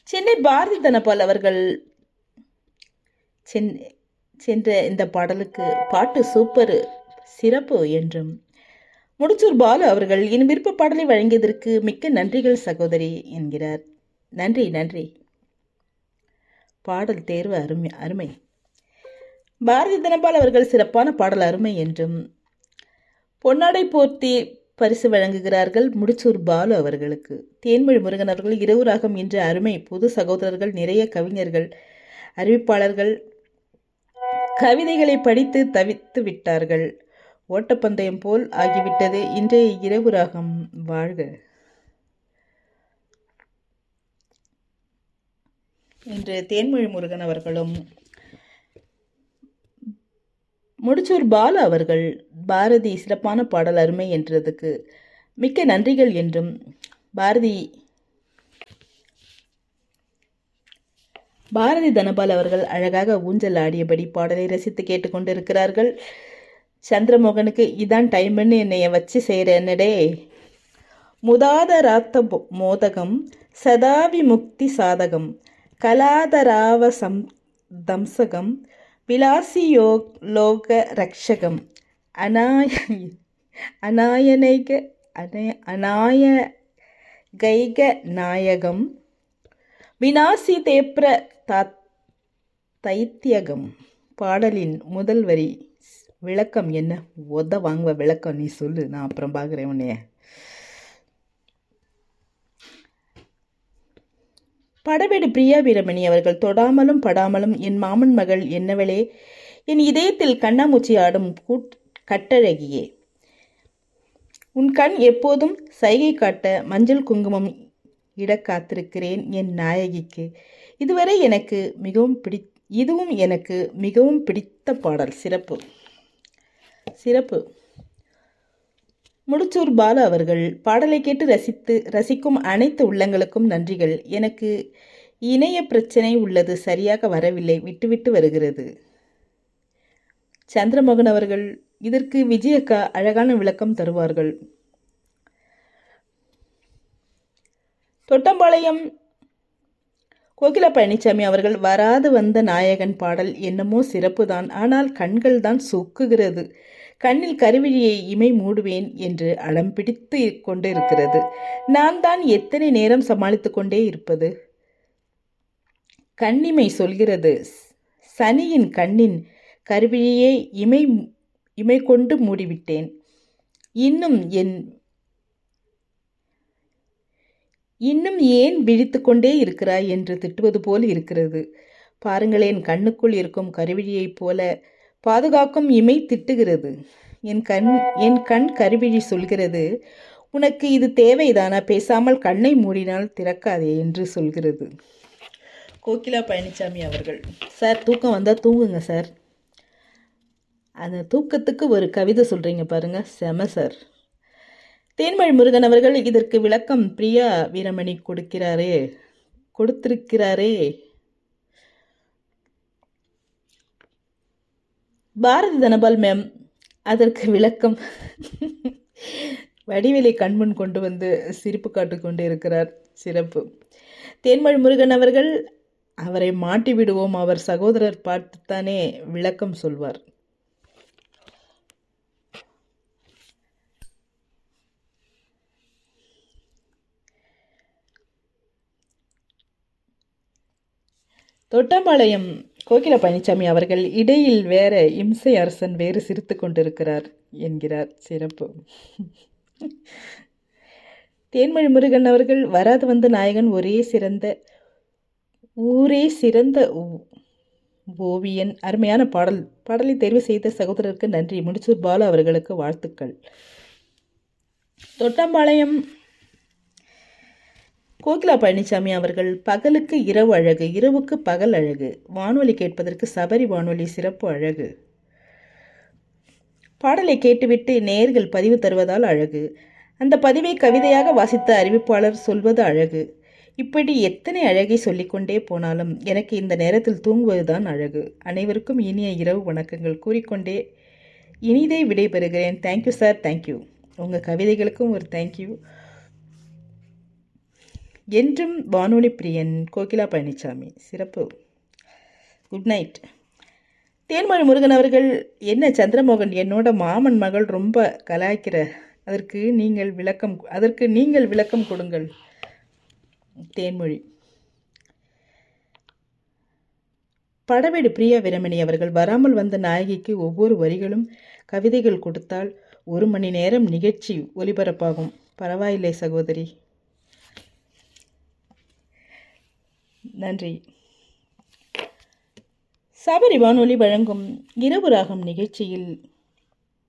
சென்னை பாரதி தனபால் அவர்கள் சென் சென்ற இந்த பாடலுக்கு பாட்டு சூப்பர் சிறப்பு என்றும் முடிச்சூர் பாலு அவர்கள் என் விருப்ப பாடலை வழங்கியதற்கு மிக்க நன்றிகள் சகோதரி என்கிறார் நன்றி நன்றி பாடல் தேர்வு அருமை அருமை பாரதி தனபால் அவர்கள் சிறப்பான பாடல் அருமை என்றும் பொன்னாடை போர்த்தி பரிசு வழங்குகிறார்கள் முடிச்சூர் பாலு அவர்களுக்கு தேன்மொழி முருகன் அவர்கள் இரவு ராகம் என்ற அருமை புது சகோதரர்கள் நிறைய கவிஞர்கள் அறிவிப்பாளர்கள் கவிதைகளை படித்து தவித்து விட்டார்கள் ஓட்டப்பந்தயம் போல் ஆகிவிட்டது இன்றைய இரவு ராகம் வாழ்க இன்று தேன்மொழி முருகன் அவர்களும் முடிச்சூர் பாலு அவர்கள் பாரதி சிறப்பான பாடல் அருமை என்றதுக்கு மிக்க நன்றிகள் என்றும் பாரதி பாரதி தனபால் அவர்கள் அழகாக ஊஞ்சல் ஆடியபடி பாடலை ரசித்து கேட்டுக்கொண்டிருக்கிறார்கள் சந்திரமோகனுக்கு இதான் டைம்னு என்னைய வச்சு செய்கிற என்னடே முதாத ராத்த மோதகம் சதாவி முக்தி சாதகம் கலாதராவ சம் தம்சகம் விலாசியோ லோக ரக்ஷகம் அநாய அநாயனைக அனய அநாய கைக நாயகம் வினாசி தேப்ர தாத் தைத்தியகம் பாடலின் முதல் வரி விளக்கம் என்ன உத வாங்குவ விளக்கம் நீ சொல்லு நான் அப்புறம் பார்க்குறேன் உன்னைய படவேடு பிரியா வீரமணி அவர்கள் தொடாமலும் படாமலும் என் மாமன் மகள் என்னவளே என் இதயத்தில் கண்ணாமூச்சி ஆடும் கூட் கட்டழகியே உன் கண் எப்போதும் சைகை காட்ட மஞ்சள் குங்குமம் இட காத்திருக்கிறேன் என் நாயகிக்கு இதுவரை எனக்கு மிகவும் பிடி இதுவும் எனக்கு மிகவும் பிடித்த பாடல் சிறப்பு சிறப்பு முடிச்சூர் பாலு அவர்கள் பாடலை கேட்டு ரசித்து ரசிக்கும் அனைத்து உள்ளங்களுக்கும் நன்றிகள் எனக்கு இணைய பிரச்சனை உள்ளது சரியாக வரவில்லை விட்டுவிட்டு வருகிறது சந்திரமோகன் அவர்கள் இதற்கு விஜயக்கா அழகான விளக்கம் தருவார்கள் தொட்டம்பாளையம் கோகிலா பழனிசாமி அவர்கள் வராது வந்த நாயகன் பாடல் என்னமோ சிறப்புதான் ஆனால் கண்கள் தான் சொக்குகிறது கண்ணில் கருவிழியை இமை மூடுவேன் என்று அடம் பிடித்து கொண்டு இருக்கிறது நான் தான் எத்தனை நேரம் சமாளித்து கொண்டே இருப்பது கண்ணிமை சொல்கிறது சனியின் கண்ணின் கருவிழியை இமை இமை கொண்டு மூடிவிட்டேன் இன்னும் என் இன்னும் ஏன் விழித்து கொண்டே இருக்கிறாய் என்று திட்டுவது போல் இருக்கிறது பாருங்களேன் கண்ணுக்குள் இருக்கும் கருவிழியைப் போல பாதுகாக்கும் இமை திட்டுகிறது என் கண் என் கண் கருவிழி சொல்கிறது உனக்கு இது தேவைதானா பேசாமல் கண்ணை மூடினால் திறக்காதே என்று சொல்கிறது கோகிலா பழனிசாமி அவர்கள் சார் தூக்கம் வந்தால் தூங்குங்க சார் அந்த தூக்கத்துக்கு ஒரு கவிதை சொல்கிறீங்க பாருங்க செம சார் தேன்மொழி முருகன் அவர்கள் இதற்கு விளக்கம் பிரியா வீரமணி கொடுக்கிறாரே கொடுத்திருக்கிறாரே பாரதி தனபால் மேம் அதற்கு விளக்கம் வடிவேலை கண்முன் கொண்டு வந்து சிரிப்பு காட்டு கொண்டு இருக்கிறார் சிறப்பு தேன்மொழி முருகன் அவர்கள் அவரை மாட்டி விடுவோம் அவர் சகோதரர் பார்த்துத்தானே விளக்கம் சொல்வார் தொட்டம்பாளையம் கோகில பழனிசாமி அவர்கள் இடையில் வேற இம்சை அரசன் வேறு சிரித்து கொண்டிருக்கிறார் என்கிறார் சிறப்பு தேன்மொழி முருகன் அவர்கள் வராது வந்த நாயகன் ஒரே சிறந்த ஊரே சிறந்த ஓவியன் அருமையான பாடல் பாடலை தேர்வு செய்த சகோதரருக்கு நன்றி முடிச்சூர் பாலு அவர்களுக்கு வாழ்த்துக்கள் தொட்டம்பாளையம் கோகிலா பழனிசாமி அவர்கள் பகலுக்கு இரவு அழகு இரவுக்கு பகல் அழகு வானொலி கேட்பதற்கு சபரி வானொலி சிறப்பு அழகு பாடலை கேட்டுவிட்டு நேர்கள் பதிவு தருவதால் அழகு அந்த பதிவை கவிதையாக வாசித்த அறிவிப்பாளர் சொல்வது அழகு இப்படி எத்தனை அழகை சொல்லிக்கொண்டே போனாலும் எனக்கு இந்த நேரத்தில் தூங்குவதுதான் அழகு அனைவருக்கும் இனிய இரவு வணக்கங்கள் கூறிக்கொண்டே இனிதை விடைபெறுகிறேன் தேங்க்யூ சார் தேங்க்யூ உங்கள் கவிதைகளுக்கும் ஒரு தேங்க்யூ என்றும் வானொலி பிரியன் கோகிலா பழனிசாமி சிறப்பு குட் நைட் தேன்மொழி முருகன் அவர்கள் என்ன சந்திரமோகன் என்னோட மாமன் மகள் ரொம்ப கலாய்க்கிற அதற்கு நீங்கள் விளக்கம் அதற்கு நீங்கள் விளக்கம் கொடுங்கள் தேன்மொழி படவேடு பிரியா வீரமணி அவர்கள் வராமல் வந்த நாயகிக்கு ஒவ்வொரு வரிகளும் கவிதைகள் கொடுத்தால் ஒரு மணி நேரம் நிகழ்ச்சி ஒலிபரப்பாகும் பரவாயில்லை சகோதரி நன்றி சபரி வானொலி வழங்கும் இரவு ராகம் நிகழ்ச்சியில்